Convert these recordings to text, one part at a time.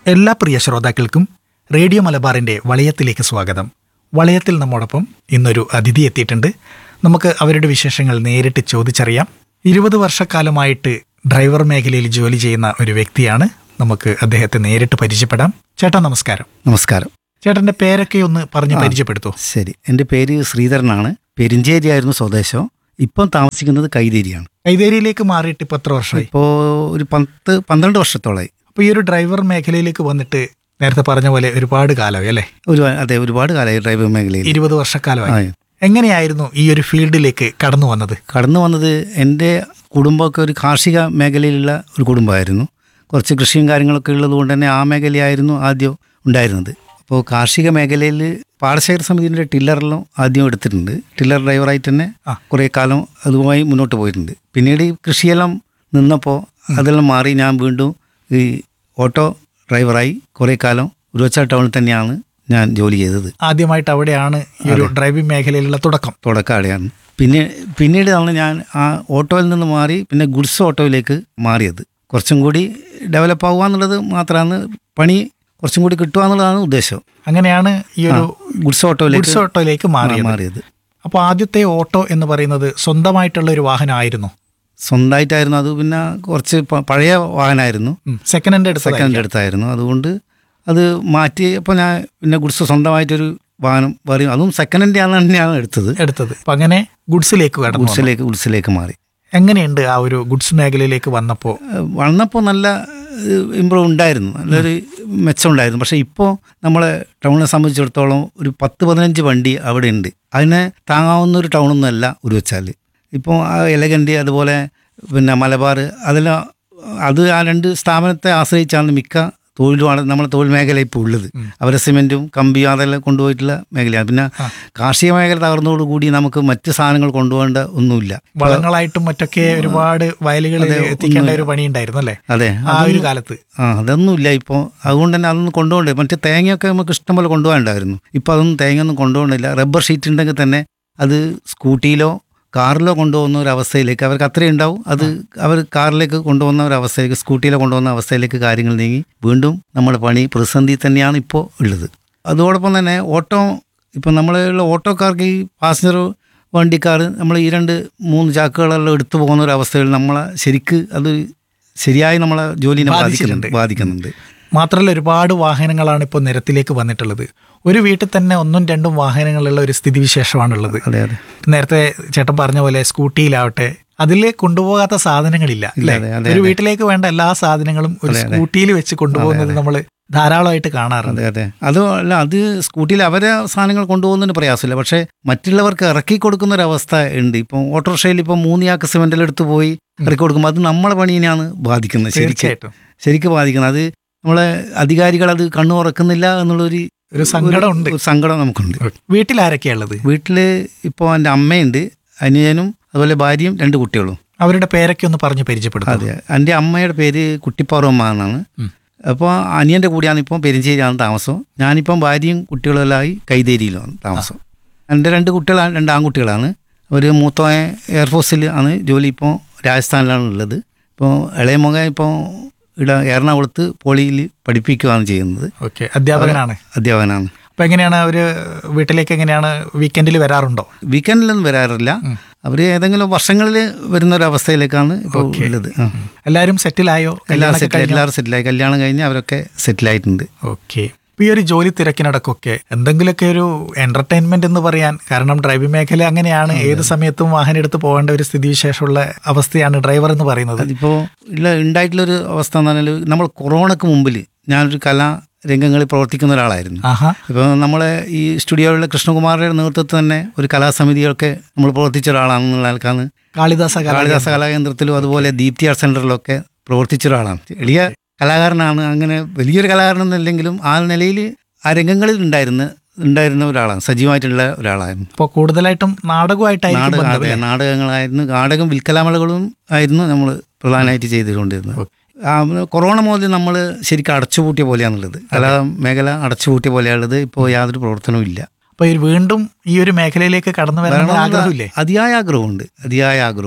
എല്ലാ പ്രിയ ശ്രോതാക്കൾക്കും റേഡിയോ മലബാറിന്റെ വളയത്തിലേക്ക് സ്വാഗതം വളയത്തിൽ നമ്മോടൊപ്പം ഇന്നൊരു അതിഥി എത്തിയിട്ടുണ്ട് നമുക്ക് അവരുടെ വിശേഷങ്ങൾ നേരിട്ട് ചോദിച്ചറിയാം ഇരുപത് വർഷക്കാലമായിട്ട് ഡ്രൈവർ മേഖലയിൽ ജോലി ചെയ്യുന്ന ഒരു വ്യക്തിയാണ് നമുക്ക് അദ്ദേഹത്തെ നേരിട്ട് പരിചയപ്പെടാം ചേട്ടാ നമസ്കാരം നമസ്കാരം ചേട്ടന്റെ പേരൊക്കെ ഒന്ന് പറഞ്ഞ് പരിചയപ്പെടുത്തൂ ശരി എൻ്റെ പേര് ശ്രീധരനാണ് പെരിഞ്ചേരിയായിരുന്നു സ്വദേശം ഇപ്പം താമസിക്കുന്നത് കൈതേരിയാണ് കൈതേരിയിലേക്ക് മാറിയിട്ട് ഇപ്പൊ എത്ര വർഷമായി ഇപ്പോൾ ഒരു പത്ത് പന്ത്രണ്ട് വർഷത്തോളമായി അപ്പൊ ഈ ഒരു ഡ്രൈവർ മേഖലയിലേക്ക് വന്നിട്ട് നേരത്തെ പറഞ്ഞ പോലെ ഒരുപാട് കാലമായി അല്ലേ ഒരു അതെ ഒരുപാട് കാലമായി ഡ്രൈവിംഗ് മേഖലയിൽ ഇരുപത് വർഷക്കാലമായി ആ. എങ്ങനെയായിരുന്നു ഈ ഒരു ഫീൽഡിലേക്ക് കടന്നു വന്നത് കടന്നു വന്നത് എൻ്റെ കുടുംബമൊക്കെ ഒരു കാർഷിക മേഖലയിലുള്ള ഒരു കുടുംബമായിരുന്നു കുറച്ച് കൃഷിയും കാര്യങ്ങളൊക്കെ ഉള്ളത് കൊണ്ട് തന്നെ ആ മേഖലയായിരുന്നു ആദ്യം ഉണ്ടായിരുന്നത് അപ്പോൾ കാർഷിക മേഖലയിൽ പാടശേഖര സമിതിൻ്റെ ടില്ലറെല്ലാം ആദ്യം എടുത്തിട്ടുണ്ട് ടില്ലർ ഡ്രൈവറായിട്ട് തന്നെ ആ. കുറേ കാലം അതുമായി മുന്നോട്ട് പോയിട്ടുണ്ട് പിന്നീട് ഈ കൃഷിയെല്ലാം നിന്നപ്പോൾ അതെല്ലാം മാറി ഞാൻ വീണ്ടും ഈ ഓട്ടോ ഡ്രൈവറായി കുറേ കാലം ഉരുവച്ച ടൗണിൽ തന്നെയാണ് ഞാൻ ജോലി ചെയ്തത് ആദ്യമായിട്ട് അവിടെയാണ് ഈ ഒരു ഡ്രൈവിംഗ് മേഖലയിലുള്ള തുടക്കം തുടക്കം അവിടെയാണ് പിന്നെ പിന്നീടാണ് ഞാൻ ആ ഓട്ടോയിൽ നിന്ന് മാറി പിന്നെ ഗുഡ്സ് ഓട്ടോയിലേക്ക് മാറിയത് കുറച്ചും കൂടി ഡെവലപ്പ് ആവുക എന്നുള്ളത് മാത്രമാണ് പണി കുറച്ചും കൂടി കിട്ടുക എന്നുള്ളതാണ് ഉദ്ദേശം അങ്ങനെയാണ് ഈ ഒരു ഗുഡ്സ് ഓട്ടോയിലേക്ക് ഗുഡ്സ് ഓട്ടോയിലേക്ക് മാറിയത് മാറിയത് അപ്പോൾ ആദ്യത്തെ ഓട്ടോ എന്ന് പറയുന്നത് സ്വന്തമായിട്ടുള്ള ഒരു വാഹനമായിരുന്നു സ്വന്തമായിട്ടായിരുന്നു അത് പിന്നെ കുറച്ച് പ- പഴയ വാഹനമായിരുന്നു സെക്കൻഡ് ഹാൻഡ് എടുത്തത് സെക്കൻഡ് അടുത്തായിരുന്നു അതുകൊണ്ട് അത് മാറ്റി അപ്പോൾ ഞാൻ പിന്നെ ഗുഡ്സ് സ്വന്തമായിട്ടൊരു വാഹനം പറയും അതും സെക്കൻഡ് ഹാൻഡ് ആണ് തന്നെയാണ് എടുത്തത് എടുത്തത് അപ്പൊ അങ്ങനെ ഗുഡ്സിലേക്ക് കടന്നു വന്നു. ഗുഡ്സിലേക്ക് ഗുഡ്സിലേക്ക് മാറി എങ്ങനെയുണ്ട് ആ ഒരു ഗുഡ്സ് മേഖലയിലേക്ക് വന്നപ്പോൾ വന്നപ്പോൾ നല്ല ഇമ്പ്രൂവ് ഉണ്ടായിരുന്നു നല്ലൊരു മെച്ചം ഉണ്ടായിരുന്നു പക്ഷേ ഇപ്പോൾ നമ്മളെ ടൗണിനെ സംബന്ധിച്ചിടത്തോളം ഒരു പത്ത് പതിനഞ്ച് വണ്ടി അവിടെ ഉണ്ട് അതിനെ താങ്ങാവുന്ന ഒരു ടൗണൊന്നും അല്ല ഒരു വെച്ചാൽ ഇപ്പോൾ ആ എലഗൻറ്റി അതുപോലെ പിന്നെ മലബാർ അതെല്ലാം അത് ആ രണ്ട് സ്ഥാപനത്തെ ആശ്രയിച്ചാണ് മിക്ക തൊഴിലുമാണ് നമ്മളെ തൊഴിൽ മേഖല ഇപ്പോൾ ഉള്ളത് അവരെ സിമെൻറ്റും കമ്പിയും അതെല്ലാം കൊണ്ടുപോയിട്ടുള്ള മേഖലയാണ് പിന്നെ കാർഷിക മേഖല തകർന്നതോടുകൂടി നമുക്ക് മറ്റ് സാധനങ്ങൾ കൊണ്ടുപോകേണ്ട ഒന്നുമില്ല വളങ്ങളായിട്ടും മറ്റൊക്കെ ഒരുപാട് വയലുകളിൽ എത്തിക്കേണ്ട ഒരു പണി ഉണ്ടായിരുന്നു അല്ലേ അതെ ആ ഒരു കാലത്ത് ആ അതൊന്നുമില്ല ഇപ്പോൾ അതുകൊണ്ട് തന്നെ അതൊന്നും കൊണ്ടുപോകണ്ടേ മറ്റേ തേങ്ങയൊക്കെ നമുക്ക് ഇഷ്ടംപോലെ കൊണ്ടുപോകാനുണ്ടായിരുന്നു ഇപ്പോൾ അതൊന്നും തേങ്ങയൊന്നും കൊണ്ടുപോകണില്ല റബ്ബർ ഷീറ്റ് ഉണ്ടെങ്കിൽ തന്നെ അത് സ്കൂട്ടിയിലോ കാറിലോ കൊണ്ടുപോകുന്ന ഒരു അവസ്ഥയിലേക്ക് അവർക്ക് അത്രയും ഉണ്ടാവും അത് അവർ കാറിലേക്ക് കൊണ്ടുപോകുന്ന ഒരു അവസ്ഥയിലേക്ക് സ്കൂട്ടിയിലോ കൊണ്ടുപോകുന്ന അവസ്ഥയിലേക്ക് കാര്യങ്ങൾ നീങ്ങി വീണ്ടും നമ്മുടെ പണി പ്രതിസന്ധി തന്നെയാണ് ഇപ്പോൾ ഉള്ളത് അതോടൊപ്പം തന്നെ ഓട്ടോ ഇപ്പം നമ്മളുള്ള ഓട്ടോക്കാർക്ക് ഈ പാസഞ്ചർ വണ്ടിക്കാർ നമ്മൾ ഈ രണ്ട് മൂന്ന് ചാക്കുകളെല്ലാം എടുത്തു പോകുന്ന ഒരു അവസ്ഥയിൽ നമ്മളെ ശരിക്ക് അത് ശരിയായി നമ്മളെ ജോലിനെ ബാധിക്കുന്നുണ്ട് ബാധിക്കുന്നുണ്ട് മാത്രമല്ല ഒരുപാട് വാഹനങ്ങളാണ് ഇപ്പോൾ നിരത്തിലേക്ക് വന്നിട്ടുള്ളത് ഒരു വീട്ടിൽ തന്നെ ഒന്നും രണ്ടും വാഹനങ്ങളുള്ള ഒരു സ്ഥിതിവിശേഷമാണുള്ളത് അതെ അതെ നേരത്തെ ചേട്ടൻ പറഞ്ഞ പോലെ സ്കൂട്ടിയിലാവട്ടെ അതിൽ കൊണ്ടുപോകാത്ത സാധനങ്ങളില്ല അല്ലേ അതെ, അതെ, ഒരു വീട്ടിലേക്ക് വേണ്ട എല്ലാ സാധനങ്ങളും ഒരു സ്കൂട്ടിയിൽ വെച്ച് കൊണ്ടുപോകുന്നത് നമ്മൾ ധാരാളമായിട്ട് കാണാറുണ്ട് അതെ അതെ അത് അല്ല അത് സ്കൂട്ടിയിൽ അവരെ സാധനങ്ങൾ കൊണ്ടുപോകുന്നതിന് പ്രയാസമില്ല പക്ഷേ മറ്റുള്ളവർക്ക് ഇറക്കി കൊടുക്കുന്ന ഒരു അവസ്ഥ ഉണ്ട് ഇപ്പം ഓട്ടോറിക്ഷയിൽ ഇപ്പം മൂന്ന് ചാക്ക് സിമെന്റിൽ എടുത്ത് പോയി ഇറക്കി കൊടുക്കുമ്പോൾ അത് നമ്മളെ പണിനെയാണ് ബാധിക്കുന്നത് ശരിക്കും തീർച്ചയായിട്ടും ശരിക്കും ബാധിക്കുന്നത് അത് നമ്മളെ അധികാരികൾ അത് കണ്ണു തുറക്കുന്നില്ല എന്നുള്ളൊരു ഒരു സങ്കടമുണ്ട് ഒരു സങ്കടം നമുക്കുണ്ട് വീട്ടിൽ ആരൊക്കെയുള്ളത് വീട്ടിൽ ഇപ്പോൾ എൻ്റെ അമ്മയുണ്ട് അനിയനും അതുപോലെ ഭാര്യയും രണ്ട് കുട്ടികളും അവരുടെ പേരൊക്കെ ഒന്ന് പറഞ്ഞ് പരിചയപ്പെടുത്തും അതെ എൻ്റെ അമ്മയുടെ പേര് കുട്ടിപ്പാറമ്മ എന്നാണ് ഉം. അപ്പോൾ അനിയൻ്റെ കൂടെയാണ് ഇപ്പം പെരിഞ്ചേരിയാണ് താമസം ഞാനിപ്പം ഭാര്യയും കുട്ടികളും എല്ലാം ആയി കൈതേരിയിലാണ് താമസം എൻ്റെ രണ്ട് കുട്ടികളാണ് രണ്ട് ആൺകുട്ടികളാണ് ഒരു മൂത്ത എയർഫോഴ്സിൽ ആണ് ജോലി ഇപ്പോൾ രാജസ്ഥാനിലാണ് ഉള്ളത് ഇപ്പോൾ ഇളയ മകൻ ഇപ്പോൾ ഇവിടെ എറണാകുളത്ത് പോളിയിൽ പഠിപ്പിക്കുകയാണ് ചെയ്യുന്നത് ഓക്കെ അധ്യാപകനാണ് അധ്യാപകനാണ് അപ്പൊ എങ്ങനെയാണ് അവര് വീട്ടിലേക്ക് എങ്ങനെയാണ് വീക്കെൻഡിൽ വരാറുണ്ടോ വീക്കെൻഡിലൊന്നും വരാറില്ല അവർ ഏതെങ്കിലും വർഷങ്ങളിൽ വരുന്ന ഒരു അവസ്ഥയിലേക്കാണ് ഇപ്പോൾ ഉള്ളത് ആ. എല്ലാവരും സെറ്റിലായോ എല്ലാവരും സെറ്റിൽ എല്ലാവരും സെറ്റിലായി കല്യാണം കഴിഞ്ഞ് അവരൊക്കെ സെറ്റിലായിട്ടുണ്ട് ഓക്കെ ഇപ്പൊ ഈ ഒരു ജോലി തിരക്കിനിടക്കൊക്കെ എന്തെങ്കിലുമൊക്കെ ഒരു എന്റർടൈൻമെന്റ് എന്ന് പറയാൻ കാരണം ഡ്രൈവിംഗ് മേഖല അങ്ങനെയാണ് ഏത് സമയത്തും വാഹനം എടുത്ത് പോകേണ്ട ഒരു സ്ഥിതിവിശേഷമുള്ള അവസ്ഥയാണ് ഡ്രൈവർ എന്ന് പറയുന്നത് അതിപ്പോൾ ഉള്ള ഉണ്ടായിട്ടുള്ളൊരു അവസ്ഥ എന്ന് പറഞ്ഞാൽ നമ്മൾ കൊറോണക്ക് മുമ്പിൽ ഞാനൊരു കലാ രംഗങ്ങളിൽ പ്രവർത്തിക്കുന്ന ഒരാളായിരുന്നു ആഹാ ഇപ്പോൾ നമ്മളെ ഈ സ്റ്റുഡിയോയിലെ കൃഷ്ണകുമാറിന്റെ നേതൃത്വത്തിൽ തന്നെ ഒരു കലാസമിതിയൊക്കെ നമ്മൾ പ്രവർത്തിച്ച ഒരാളാണെന്നുള്ള ആൾക്കാണ് കാളിദാസ കല കാളിദാസ കലാകേന്ദ്രത്തിലും അതുപോലെ ദീപ്തി ആർട്ട് സെന്ററിലൊക്കെ പ്രവർത്തിച്ച ഒരാളാണ് വലിയ കലാകാരനാണ് അങ്ങനെ വലിയൊരു കലാകാരനൊന്നുമില്ലെങ്കിലും ആ നിലയിൽ ആ രംഗങ്ങളിൽ ഉണ്ടായിരുന്ന ഉണ്ടായിരുന്ന ഒരാളാണ് സജീവമായിട്ടുള്ള ഒരാളായിരുന്നു ഇപ്പോൾ കൂടുതലായിട്ടും നാടകമായിട്ടായിരിക്കും നാടക ബന്ധം, അതെ അല്ലേ? നാടകങ്ങളായിരുന്നു നാടകം വിൽക്കലാമലകളും ആയിരുന്നു നമ്മൾ പ്രധാനമായിട്ട് ചെയ്തുകൊണ്ടിരുന്നത് ആ, കൊറോണ മുതൽ നമ്മൾ ശരിക്കും അടച്ചുപൂട്ടിയ പോലെയാണുള്ളത് കലാ മേഖല അടച്ചുപൂട്ടിയ പോലെയാണുള്ളത് ഇപ്പോൾ യാതൊരു പ്രവർത്തനവും ഇല്ല അപ്പൊ ഈ വീണ്ടും ഈ ഒരു മേഖലയിലേക്ക് കടന്നു വരാൻ ആഗ്രഹമില്ലേ അതിയായ ആഗ്രഹമുണ്ട് അതിയായ ആഗ്രഹമുണ്ട്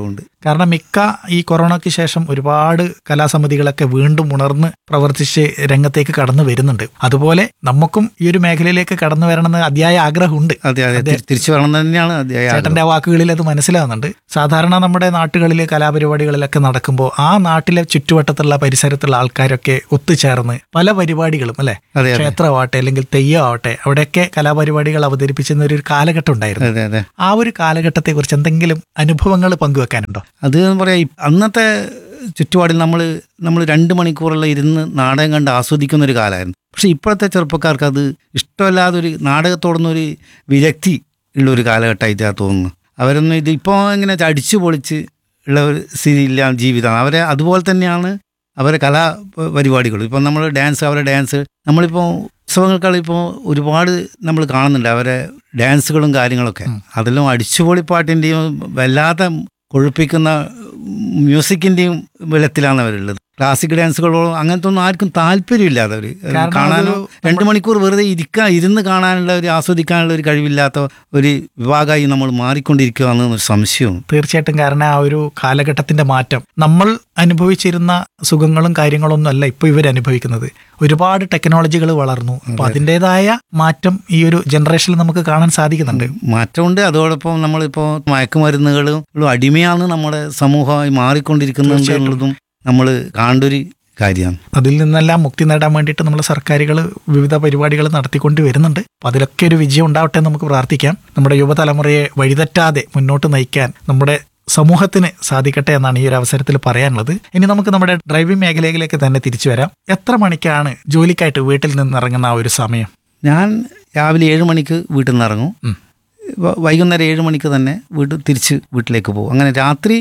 കാരണം മിക്ക ഈ കൊറോണയ്ക്ക് ശേഷം ഒരുപാട് കലാസമിതികളൊക്കെ വീണ്ടും ഉണർന്ന് പ്രവർത്തിച്ച് രംഗത്തേക്ക് കടന്നു വരുന്നുണ്ട് അതുപോലെ നമുക്കും ഈ ഒരു മേഖലയിലേക്ക് കടന്നു വരണമെന്ന് അതിയായ ആഗ്രഹമുണ്ട് അതെ അതെ തിരി- തിരിച്ചു വരണം തന്നെയാണ് അദ്ദേഹം ചേട്ടന്റെ ആ വാക്കുകളിൽ അത് മനസ്സിലാവുന്നുണ്ട് സാധാരണ നമ്മുടെ നാട്ടുകളിൽ കലാപരിപാടികളിലൊക്കെ നടക്കുമ്പോൾ ആ നാട്ടിലെ ചുറ്റുവട്ടത്തുള്ള പരിസരത്തുള്ള ആൾക്കാരൊക്കെ ഒത്തുചേർന്ന് പല പരിപാടികളും അല്ലെ അതെ അതെ ക്ഷേത്രമാവട്ടെ അല്ലെങ്കിൽ തെയ്യം ആവട്ടെ അവിടെയൊക്കെ കലാപരിപാടികൾ അവതരിപ്പിച്ചിരുന്ന ഒരു കാലഘട്ടം ഉണ്ടായിരുന്നു അതെ അതെ ആ ഒരു കാലഘട്ടത്തെ കുറിച്ച് എന്തെങ്കിലും അനുഭവങ്ങൾ പങ്കുവെക്കാനുണ്ടോ അത് എന്ന് പറയാം ഇ- അന്നത്തെ ചുറ്റുപാടിൽ നമ്മൾ നമ്മൾ രണ്ട് മണിക്കൂറെല്ലാം ഇരുന്ന് നാടകം കണ്ട് ആസ്വദിക്കുന്ന ഒരു കാലമായിരുന്നു പക്ഷെ ഇപ്പോഴത്തെ ചെറുപ്പക്കാർക്ക് അത് ഇഷ്ടമല്ലാതെ ഒരു നാടകത്തോടുന്ന ഒരു വിരക്തി ഉള്ള ഒരു കാലഘട്ടമായിട്ടാണ് തോന്നുന്നു അവരൊന്നും ഇത് ഇപ്പോൾ ഇങ്ങനെ അടിച്ചു പൊളിച്ച് ഉള്ള ഒരു സ്ഥിതിയില്ല ജീവിതമാണ് അവരെ അതുപോലെ തന്നെയാണ് അവരെ കലാ പ- പരിപാടികൾ ഇപ്പം നമ്മൾ ഡാൻസ് അവരെ ഡാൻസ് നമ്മളിപ്പോൾ ഉത്സവങ്ങൾക്കാൾ ഇപ്പോൾ ഒരുപാട് നമ്മൾ കാണുന്നുണ്ട് അവരെ ഡാൻസുകളും കാര്യങ്ങളൊക്കെ അതെല്ലാം അടിച്ചുപൊളിപ്പാട്ടിൻ്റെയും വല്ലാത്ത കൊഴുപ്പിക്കുന്ന മ്യൂസിക്കിൻ്റെയും വെള്ളത്തിലാണ് അവരുള്ളത് ക്ലാസിക് ഡാൻസുകളോ അങ്ങനത്തെ ഒന്നും ആർക്കും താല്പര്യമില്ലാതെ അവർ കാരണം കാണാനോ അതൊരു രണ്ട് മണിക്കൂർ വെറുതെ ഇരിക്കാൻ ഇരുന്ന് കാണാനുള്ള ഒരു ആസ്വദിക്കാനുള്ള ഒരു കഴിവില്ലാത്ത ഒരു വിഭാഗമായി നമ്മൾ മാറിക്കൊണ്ടിരിക്കുകയാണെന്ന് ഒരു സംശയവും തീർച്ചയായിട്ടും കാരണം ആ ഒരു കാലഘട്ടത്തിന്റെ മാറ്റം നമ്മൾ അനുഭവിച്ചിരുന്ന സുഖങ്ങളും കാര്യങ്ങളൊന്നും അല്ല ഇപ്പൊ ഇവർ അനുഭവിക്കുന്നത് ഒരുപാട് ടെക്നോളജികൾ വളർന്നു അപ്പൊ അതിൻ്റെതായ മാറ്റം ഈ ഒരു ജനറേഷനിൽ നമുക്ക് കാണാൻ സാധിക്കുന്നുണ്ട് മാറ്റമുണ്ട് അതോടൊപ്പം നമ്മളിപ്പോൾ മയക്കുമരുന്നുകളും ഉള്ള അടിമയാണ് നമ്മുടെ സമൂഹമായി മാറിക്കൊണ്ടിരിക്കുന്നത് എന്നുള്ളതും നമ്മൾ കാണേണ്ട ഒരു കാര്യമാണ് അതിൽ നിന്നെല്ലാം മുക്തി നേടാൻ വേണ്ടിയിട്ട് നമ്മൾ സർക്കാരുകൾ വിവിധ പരിപാടികൾ നടത്തിക്കൊണ്ട് വരുന്നുണ്ട് അപ്പൊ അതിലൊക്കെ ഒരു വിജയം ഉണ്ടാവട്ടെ എന്ന് നമുക്ക് പ്രാർത്ഥിക്കാം നമ്മുടെ യുവതലമുറയെ വഴിതെറ്റാതെ മുന്നോട്ട് നയിക്കാൻ നമ്മുടെ സമൂഹത്തിന് സാധിക്കട്ടെ എന്നാണ് ഈ ഒരു അവസരത്തിൽ പറയാനുള്ളത് ഇനി നമുക്ക് നമ്മുടെ ഡ്രൈവിംഗ് മേഖലയിലേക്ക് തന്നെ തിരിച്ചു വരാം എത്ര മണിക്കാണ് ജോലിക്കായിട്ട് വീട്ടിൽ നിന്ന് ഇറങ്ങുന്ന ആ ഒരു സമയം ഞാൻ രാവിലെ ഏഴ് മണിക്ക് വീട്ടിൽ നിന്ന് ഇറങ്ങും ഉം. വ- വൈകുന്നേരം ഏഴ് മണിക്ക് തന്നെ വീട്ടിൽ തിരിച്ച് വീട്ടിലേക്ക് പോകും അങ്ങനെ രാത്രി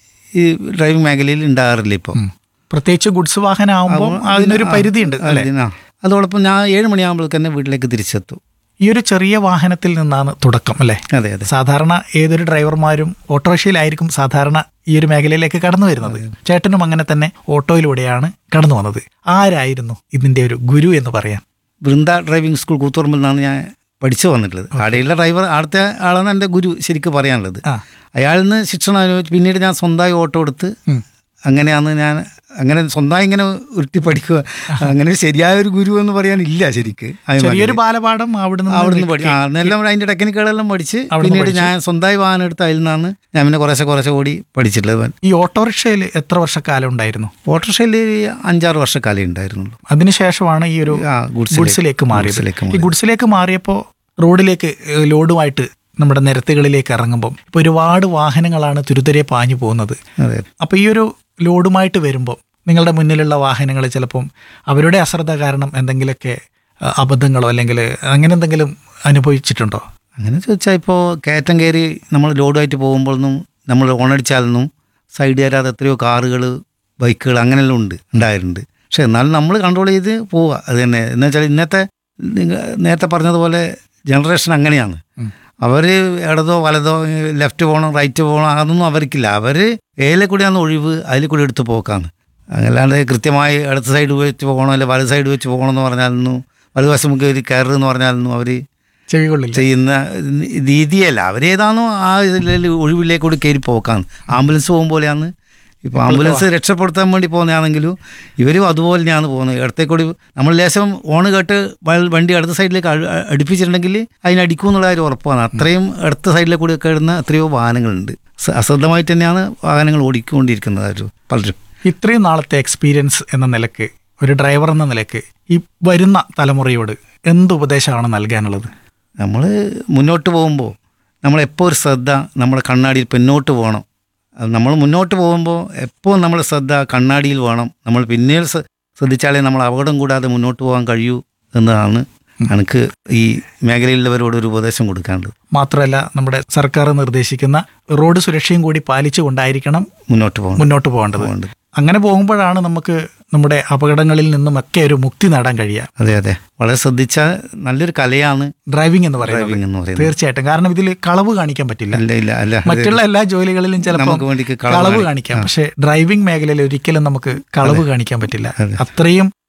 ഈ ഡ്രൈവിംഗ് മേഖലയിൽ ഉണ്ടാകാറില്ല ഇപ്പോൾ ഉം. പ്രത്യേകിച്ച് ഗുഡ്സ് വാഹനമാകുമ്പോൾ അതിനൊരു പരിധിയുണ്ട് അല്ലെ അതിനാ അതോടൊപ്പം ഞാൻ ഏഴ് മണിയാകുമ്പോൾ തന്നെ വീട്ടിലേക്ക് തിരിച്ചെത്തും ഈ ഒരു ചെറിയ വാഹനത്തിൽ നിന്നാണ് തുടക്കം അല്ലെ അതെ അതെ സാധാരണ ഏതൊരു ഡ്രൈവർമാരും ഓട്ടോറിക്ഷയിലായിരിക്കും സാധാരണ ഈ ഒരു മേഖലയിലേക്ക് കടന്നു വരുന്നത് ചേട്ടനും അങ്ങനെ തന്നെ ഓട്ടോയിലൂടെയാണ് കടന്നു വന്നത് ആരായിരുന്നു ഇതിന്റെ ഒരു ഗുരു എന്ന് പറയാൻ വൃന്ദ ഡ്രൈവിംഗ് സ്കൂൾ കൂത്തുപറമ്പിൽ നിന്നാണ് ഞാൻ പഠിച്ചു വന്നിട്ടുള്ളത് അവിടെയുള്ള ഡ്രൈവർ അവിടുത്തെ ആളാണ് എൻ്റെ ഗുരു ശരിക്കും പറയാനുള്ളത് ആ അയാളിൽ നിന്ന് ശിക്ഷണം അനുഭവിച്ച് പിന്നീട് ഞാൻ സ്വന്തമായി ഓട്ടോ എടുത്ത് ഉം. അങ്ങനെയാണ് ഞാൻ അങ്ങനെ സ്വന്തമായി ഇങ്ങനെ ഉരുട്ടി പഠിക്കുക അങ്ങനെ ഒരു ശരിയായ ഒരു ഗുരു എന്ന് പറയാനില്ല ശരിക്ക് ആ ചെറിയൊരു ബാലപാഠം അവിടുന്ന് അവിടുന്ന് പഠി ആ എല്ലാം അതിന്റെ ടെക്നിക്കുകളെല്ലാം പഠിച്ച് അവിടുന്ന് പിന്നീട് ഞാൻ സ്വന്തമായി വാഹനം എടുത്ത് അതിൽ നിന്നാണ് ഞാൻ പിന്നെ കുറേശ്ശെ കുറേശ്ശെ ഓടി പഠിച്ചിട്ടുള്ളത് ഈ ഓട്ടോറിക്ഷയിൽ എത്ര വർഷക്കാലം ഉണ്ടായിരുന്നു ഓട്ടോറിക്ഷയിൽ അഞ്ചാറ് വർഷക്കാലം ഉണ്ടായിരുന്നുള്ളൂ അതിനുശേഷമാണ് ഈ ഒരു ആ ഗുഡ്സിലേക്ക് ഗുഡ്സിലേക്ക് മാറിയത് ഗുഡ്സിലേക്ക് ഈ ഗുഡ്സിലേക്ക് മാറിയപ്പോൾ റോഡിലേക്ക് ഏഹ്, ലോഡുമായിട്ട് നമ്മുടെ നിരത്തുകളിലേക്ക് ഇറങ്ങുമ്പോൾ ഇപ്പോൾ ഒരുപാട് വാഹനങ്ങളാണ് തുരുതുരെ പാഞ്ഞു പോകുന്നത് അതെ അപ്പോൾ ഈ ഒരു ലോഡുമായിട്ട് വരുമ്പോൾ നിങ്ങളുടെ മുന്നിലുള്ള വാഹനങ്ങൾ ചിലപ്പം അവരുടെ അശ്രദ്ധ കാരണം എന്തെങ്കിലുമൊക്കെ അഹ്, അബദ്ധങ്ങളോ അല്ലെങ്കിൽ അങ്ങനെ എന്തെങ്കിലും അനുഭവിച്ചിട്ടുണ്ടോ അങ്ങനെ ചോദിച്ചാൽ ഇപ്പോൾ കയറ്റം കയറി നമ്മൾ ലോഡുമായിട്ട് പോകുമ്പോഴൊന്നും നമ്മൾ ഓണടിച്ചാലൊന്നും സൈഡ് തരാതെ എത്രയോ കാറുകൾ ബൈക്കുകൾ അങ്ങനെയെല്ലാം ഉണ്ട് ഉണ്ടായിട്ടുണ്ട് പക്ഷെ എന്നാലും നമ്മൾ കൺട്രോൾ ചെയ്ത് പോവുക അത് തന്നെ എന്ന് വെച്ചാൽ ഇന്നത്തെ നിങ്ങ നേരത്തെ പറഞ്ഞതുപോലെ ജനറേഷൻ അങ്ങനെയാണ് ഉം. അവർ ഇടതോ വലതോ ലെഫ്റ്റ് പോകണം റൈറ്റ് പോകണം അതൊന്നും അവർക്കില്ല അവർ ഏലെ കൂടിയാണ് ഒഴിവ് അതിൽ കൂടി എടുത്ത് പോക്കാണ് അല്ലാണ്ട് കൃത്യമായി ഇടത്ത് സൈഡ് വെച്ച് പോകണോ അല്ലെങ്കിൽ വലത് സൈഡ് വെച്ച് പോകണമെന്ന് പറഞ്ഞാലൊന്നും വലതുവശം നമുക്ക് ഒരു കയറുമെന്ന് പറഞ്ഞാലൊന്നും അവർ ചെവികൊള്ളില്ല ചെയ്യുന്ന രീതിയല്ല അവരേതാണോ ആ ഇതിൽ ഒഴിവിലേക്ക് കൂടി കയറി പോക്കാണ് ആംബുലൻസ് പോകും പോലെയാണ് ഇപ്പോൾ ആംബുലൻസ് രക്ഷപ്പെടുത്താൻ വേണ്ടി പോകുന്നതാണെങ്കിലും ഇവരും അതുപോലെ തന്നെയാണ് പോകുന്നത് ഇടത്തെ കൂടി നമ്മൾ ലേശം ഓണ് കേട്ട് വ- വണ്ടി അടുത്ത സൈഡിലേക്ക് അ- അ- അടുപ്പിച്ചിട്ടുണ്ടെങ്കിൽ അതിനടിക്കും എന്നുള്ള കാര്യം ഉറപ്പാണ് അത്രയും അടുത്ത സൈഡിലേക്ക് കൂടി കിടന്ന എത്രയോ വാഹനങ്ങളുണ്ട് സ- അശ്രദ്ധമായിട്ട് തന്നെയാണ് വാഹനങ്ങൾ ഓടിക്കൊണ്ടിരിക്കുന്നത് അവര് പലരും ഇത്രയും നാളത്തെ എക്സ്പീരിയൻസ് എന്ന നിലക്ക് ഒരു ഡ്രൈവർ എന്ന നിലക്ക് ഈ വരുന്ന തലമുറയോട് എന്ത് ഉപദേശമാണ് നൽകാനുള്ളത് നമ്മൾ മുന്നോട്ട് പോകുമ്പോൾ നമ്മളെപ്പോൾ ഒരു ശ്രദ്ധ നമ്മുടെ കണ്ണാടിയിൽ പിന്നോട്ട് പോകണം അത് നമ്മൾ മുന്നോട്ട് പോകുമ്പോൾ എപ്പോൾ നമ്മൾ ശ്രദ്ധ കണ്ണാടിയിൽ വേണം നമ്മൾ പിന്നീട് ശ്ര- ശ്രദ്ധിച്ചാലേ നമ്മൾ അപകടം കൂടാതെ മുന്നോട്ട് പോകാൻ കഴിയൂ എന്നതാണ് എനിക്ക് ഈ മേഖലയിലുള്ളവരോട് ഒരു ഉപദേശം കൊടുക്കാനുള്ളത് മാത്രമല്ല നമ്മുടെ സർക്കാർ നിർദ്ദേശിക്കുന്ന റോഡ് സുരക്ഷയും കൂടി പാലിച്ചുകൊണ്ടായിരിക്കണം മുന്നോട്ട് പോകണം മുന്നോട്ട് പോകേണ്ടത് പോകേണ്ടത് അങ്ങനെ പോകുമ്പോഴാണ് നമുക്ക് നമ്മുടെ അപകടങ്ങളിൽ നിന്നുമൊക്കെ ഒരു മുക്തി നേടാൻ കഴിയുക അതെ അതെ വളരെ ശ്രദ്ധിച്ച നല്ലൊരു കലയാണ് ഡ്രൈവിംഗ് എന്ന് പറയുന്നത് ഡ്രൈവിംഗ് എന്ന് പറയുന്നത് തീർച്ചയായിട്ടും കാരണം ഇതിൽ കളവ് കാണിക്കാൻ പറ്റില്ല അല്ല ഇല്ല അല്ല അതെ. മറ്റുള്ള എല്ലാ ജോലികളിലും ചിലപ്പോൾ നമുക്ക് വേണ്ടി കളവ് കളവ് കാണി- കാണിക്കാം പക്ഷെ ഡ്രൈവിംഗ് മേഖലയിൽ ഒരിക്കലും നമുക്ക് കളവ് കാണിക്കാൻ പറ്റില്ല അതെ. അത്രയും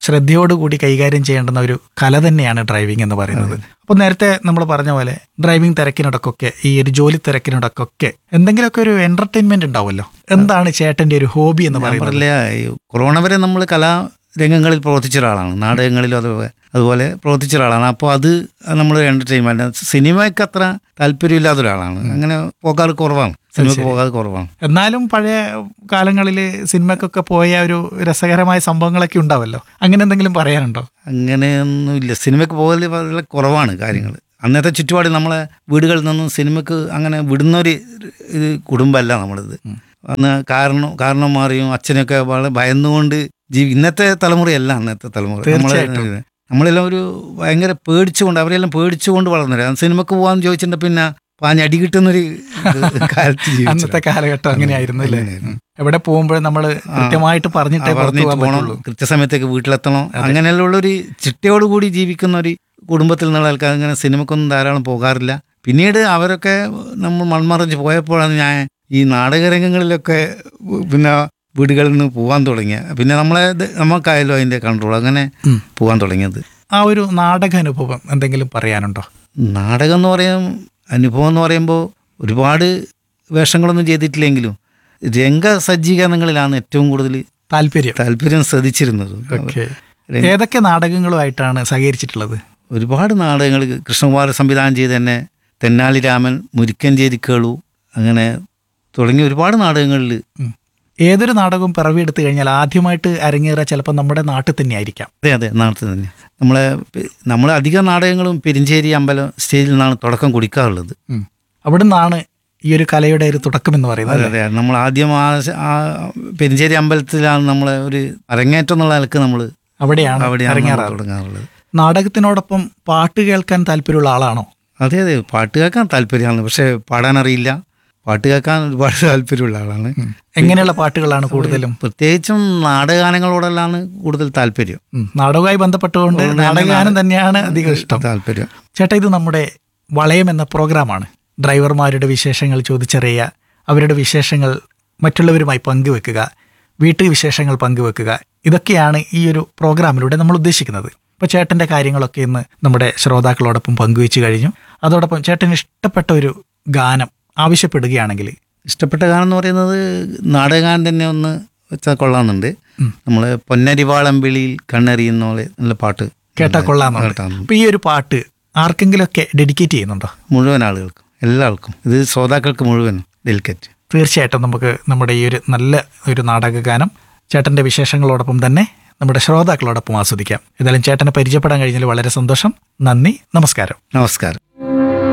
ശ്രദ്ധയോടുകൂടി കൈകാര്യം ചെയ്യേണ്ടുന്ന ഒരു കല തന്നെയാണ് ഡ്രൈവിംഗ് എന്ന് പറയുന്നത് അപ്പോൾ നേരത്തെ നമ്മൾ പറഞ്ഞ പോലെ ഡ്രൈവിംഗ് തിരക്കിനിടക്കൊക്കെ ഈ ഒരു ജോലി തിരക്കിനിടക്കൊക്കെ എന്തെങ്കിലുമൊക്കെ ഒരു എന്റർടൈൻമെന്റ് ഉണ്ടാവുമല്ലോ എന്താണ് ചേട്ടന്റെ ഒരു ഹോബി എന്ന് ഞാൻ പറയുന്നത് പറഞ്ഞില്ലേ ഈ കൊറോണ വരെ നമ്മൾ കലാരംഗങ്ങളിൽ പ്രവർത്തിച്ച ഒരാളാണ് നാടകങ്ങളിലും അതുപോലെ അതുപോലെ പ്രവർത്തിച്ച ഒരാളാണ് അപ്പോൾ അത് നമ്മൾ എൻ്റർടൈൻമെൻറ്റ് സിനിമയ്ക്ക് അത്ര താല്പര്യമില്ലാത്ത ഒരാളാണ് അങ്ങനെ പോകാറ് കുറവാണ് സിനിമയ്ക്ക് പോകാതെ കുറവാണ് എന്നാലും പഴയ കാലങ്ങളിൽ സിനിമക്കൊക്കെ പോയ ഒരു രസകരമായ സംഭവങ്ങളൊക്കെ ഉണ്ടാവല്ലോ അങ്ങനെ എന്തെങ്കിലും പറയാനുണ്ടോ അങ്ങനെയൊന്നുമില്ല സിനിമയ്ക്ക് പോകൽ വളരെ കുറവാണ് കാര്യങ്ങൾ അന്നത്തെ ചുറ്റുപാട് നമ്മളെ വീടുകളിൽ നിന്നും സിനിമയ്ക്ക് അങ്ങനെ വിടുന്നൊരു ഇത് കുടുംബമല്ല നമ്മളിത് അന്ന് കാരണം കാരണന്മാരെയും അച്ഛനൊക്കെ വളരെ ഭയന്നുകൊണ്ട് ജീവി ഇന്നത്തെ തലമുറയല്ല അന്നത്തെ തലമുറ നമ്മള് തീർച്ചയായിട്ടും. നമ്മളെല്ലാം ഒരു ഭയങ്കര പേടിച്ചുകൊണ്ട് അവരെല്ലാം പേടിച്ചുകൊണ്ട് വളർന്നില്ല സിനിമക്ക് പോകാന്ന് ചോദിച്ചിട്ട് പിന്നെ പാഞ്ഞടി കിട്ടുന്നൊരു കാലത്ത് ജീവിച്ചു. അന്നത്തെ കാലഘട്ടം അങ്ങനെയായിരുന്നു അല്ലേ അങ്ങനെയായിരുന്നു. എവിടെ പോകുമ്പോഴും നമ്മൾ കൃത്യമായിട്ട് പറഞ്ഞിട്ടേ ആ, പുറത്തു പറഞ്ഞിട്ട് പോകാൻ പോകണം പറ്റുള്ളൂ കൃത്യസമയത്തേക്ക് വീട്ടിലെത്തണം അങ്ങനെയുള്ള ഒരു ചിട്ടയോട് കൂടി ജീവിക്കുന്ന ഒരു കുടുംബത്തിൽ നിന്നുള്ള ആൾക്കാർ അങ്ങനെ സിനിമക്കൊന്നും ധാരാളം പോകാറില്ല പിന്നീട് അവരൊക്കെ നമ്മൾ മൺമറഞ്ഞ് പോയപ്പോഴാണ് ഞാൻ ഈ നാടകരംഗങ്ങളിലൊക്കെ പിന്നെ വീടുകളിൽ നിന്ന് പോകാൻ തുടങ്ങിയ പിന്നെ നമ്മളെ ഇത് നമുക്കായാലും അതിൻ്റെ കൺട്രോൾ അങ്ങനെ ഉം. പോകാൻ തുടങ്ങിയത് ആ ഒരു നാടക അനുഭവം എന്തെങ്കിലും പറയാനുണ്ടോ നാടകം എന്ന് പറയും അനുഭവം എന്ന് പറയുമ്പോൾ ഒരുപാട് വേഷങ്ങളൊന്നും ചെയ്തിട്ടില്ലെങ്കിലും രംഗ സജ്ജീകരണങ്ങളിലാണ് ഏറ്റവും കൂടുതൽ താല്പര്യം താല്പര്യം ശ്രദ്ധിച്ചിരുന്നത് ഓക്കെ ഏതൊക്കെ നാടകങ്ങളുമായിട്ടാണ് സഹകരിച്ചിട്ടുള്ളത് ഒരുപാട് നാടകങ്ങൾ കൃഷ്ണകുമാർ സംവിധാനം ചെയ്ത് തന്നെ തെന്നാലി രാമൻ മുരിക്കഞ്ചേരി കേളു അങ്ങനെ തുടങ്ങിയ ഒരുപാട് നാടകങ്ങളിൽ ഉം. ഏതൊരു നാടകവും പിറവിയെടുത്തു കഴിഞ്ഞാൽ ആദ്യമായിട്ട് അരങ്ങേറുക ചിലപ്പോൾ നമ്മുടെ നാട്ടിൽ തന്നെ ആയിരിക്കാം അതെ അതെ നാട്ടിൽ തന്നെ നമ്മളെ നമ്മൾ അധിക നാടകങ്ങളും പെരിഞ്ചേരി അമ്പലം സ്റ്റേജിൽ നിന്നാണ് തുടക്കം കുടിക്കാറുള്ളത് ഉം. അവിടെ നിന്നാണ് ഈ ഒരു കലയുടെ ഒരു തുടക്കം എന്ന് പറയുന്നത് അതെ അതെ നമ്മൾ ആദ്യം ആ ആ പെരിഞ്ചേരി അമ്പലത്തിലാണ് നമ്മളെ ഒരു അരങ്ങേറ്റം എന്നുള്ള നിലക്ക് നമ്മൾ അവിടെയാണ് അവിടെയാണ് നമ്മൾ അരങ്ങേറാറ് തുടങ്ങാറുള്ളത് നാടകത്തിനോടൊപ്പം പാട്ട് കേൾക്കാൻ താല്പര്യമുള്ള ആളാണോ അതെ അതെ പാട്ട് കേൾക്കാൻ താല്പര്യമാണ് പക്ഷേ പാടാൻ അറിയില്ല പാട്ട് കേൾക്കാൻ ഒരുപാട് താല്പര്യമുള്ള ആളാണ് എങ്ങനെയുള്ള പാട്ടുകളാണ് കൂടുതലും പ്രത്യേകിച്ചും നാടകഗാനങ്ങളോടെല്ലാം കൂടുതൽ താല്പര്യം ഉം. നാടകവുമായി ബന്ധപ്പെട്ടുകൊണ്ട് നാടകഗാനം തന്നെയാണ് അധികം ഇഷ്ടം താല്പര്യം ചേട്ടാ ഇത് നമ്മുടെ വളയം എന്ന പ്രോഗ്രാമാണ് ഡ്രൈവർമാരുടെ വിശേഷങ്ങൾ ചോദിച്ചറിയുക അവരുടെ വിശേഷങ്ങൾ മറ്റുള്ളവരുമായി പങ്കുവെക്കുക വീട്ടു വിശേഷങ്ങൾ പങ്കുവെക്കുക ഇതൊക്കെയാണ് ഈ ഒരു പ്രോഗ്രാമിലൂടെ നമ്മൾ ഉദ്ദേശിക്കുന്നത് അപ്പോൾ ചേട്ടൻ്റെ കാര്യങ്ങളൊക്കെ ഇന്ന് നമ്മുടെ ശ്രോതാക്കളോടൊപ്പം പങ്കുവെച്ച് കഴിഞ്ഞു അതോടൊപ്പം ചേട്ടന് ഇഷ്ടപ്പെട്ട ഒരു ഗാനം ആവശ്യപ്പെടുകയാണെങ്കിൽ ഇഷ്ടപ്പെട്ട ഗാനം എന്ന് പറയുന്നത് നാടകഗാനം തന്നെ ഒന്ന് വെച്ചാൽ കൊള്ളാമെന്നുണ്ട് നമ്മൾ പൊന്നരിവാളമ്പിളിയിൽ കണ്ണെറിയുന്ന പോലെ നല്ല പാട്ട് കേട്ടാൽ കൊള്ളാമെന്നുണ്ട് കേട്ടാ- അപ്പോൾ ഈ ഒരു പാട്ട് ആർക്കെങ്കിലുമൊക്കെ ഡെഡിക്കേറ്റ് ചെയ്യുന്നുണ്ടോ മുഴുവൻ ആളുകൾക്കും എല്ലാവർക്കും ഇത് ശ്രോതാക്കൾക്ക് മുഴുവൻ ഡെലിക്കറ്റ് തീർച്ചയായിട്ടും നമുക്ക് നമ്മുടെ ഈ ഒരു നല്ല ഒരു നാടകഗാനം ചേട്ടൻ്റെ വിശേഷങ്ങളോടൊപ്പം തന്നെ നമ്മുടെ ശ്രോതാക്കളോടൊപ്പം ആസ്വദിക്കാം ഏതായാലും ചേട്ടനെ പരിചയപ്പെടാൻ കഴിഞ്ഞതിൽ വളരെ സന്തോഷം നന്ദി നമസ്കാരം നമസ്കാരം